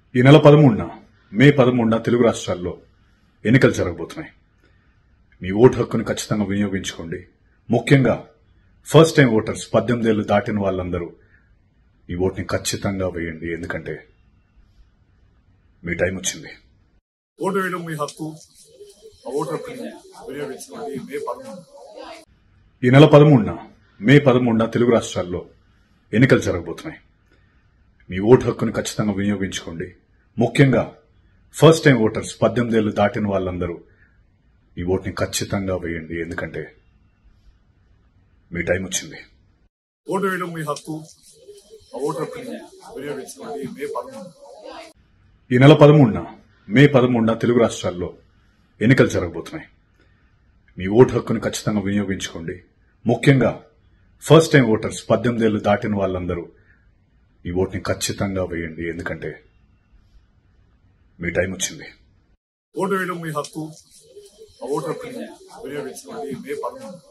ఈ నెల పదమూడున మే పదమూడున తెలుగు రాష్ట్రాల్లో ఎన్నికలు జరగబోతున్నాయి మీ ఓటు హక్కును ఖచ్చితంగా వినియోగించుకోండి ముఖ్యంగా ఫస్ట్ టైం ఓటర్స్ పద్దెనిమిది ఏళ్ళు దాటిన వాళ్ళందరూ ఈ ఓటుని ఖచ్చితంగా వేయండి ఎందుకంటే మీ టైం వచ్చింది ఓటు వేయడం మీ హక్కు ఆ ఓటు హక్కుని వినియోగించుకోండి మే పదమూడు ఈ నెల పదమూడున మే పదమూడున తెలుగు రాష్ట్రాల్లో ఎన్నికలు జరగబోతున్నాయి మీ ఓటు హక్కును ఖచ్చితంగా వినియోగించుకోండి ముఖ్యంగా ఫస్ట్ టైం ఓటర్స్ పద్దెనిమిది ఏళ్ళు దాటిన వాళ్ళందరూ ఈ ఓటుని ఖచ్చితంగా వేయండి ఎందుకంటే మీ టైం వచ్చింది ఓటు వేయడం మీ హక్కు ఆ ఓటు హక్కుని వినియోగించుకోండి మే పదమూడు ఈ నెల పదమూడున మే పదమూడున తెలుగు రాష్ట్రాల్లో ఎన్నికలు జరగబోతున్నాయి మీ ఓటు హక్కును ఖచ్చితంగా వినియోగించుకోండి ముఖ్యంగా ఫస్ట్ టైం ఓటర్స్ పద్దెనిమిది ఏళ్ళు దాటిన వాళ్ళందరూ ఈ ఓటుని ఖచ్చితంగా వేయండి ఎందుకంటే మీ టైం వచ్చింది ఓటు వేయడం మీ హక్కు ఆ ఓటు హక్కుని వినియోగించుకోండి మే పదమూడు